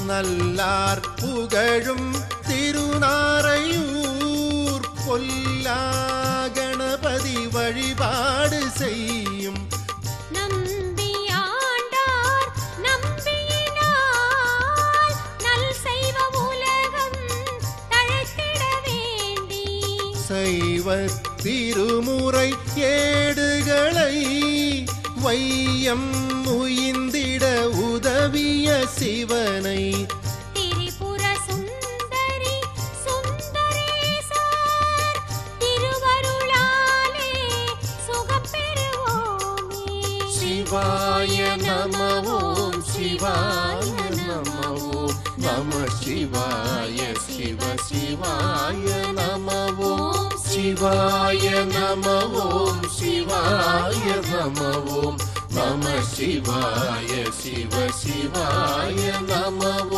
நல்லார் புகழும் திருநாரையூர் பொல்லா கணபதி வழிபாடு செய்யும் நம்பி ஆண்டார் நம்பியினால் நல் செய்வ உலகம் தழைத்திட வேண்டி சைவ திருமுறை ஏடுகளை வையம் உயிந்திட உதவிய சிவனை திரிபுர சுந்தரி சுந்தரேசர் திருவருளாலே சுகம் பெறுவோமே சிவாய நம ஓம் சிவாய நம ஓம் நம சிவாய சிவ சிவாய நம ஓம் சிவாய நம ஓம் சிவாய நம ஓம் நம சிவாய சிவ சிவாய நம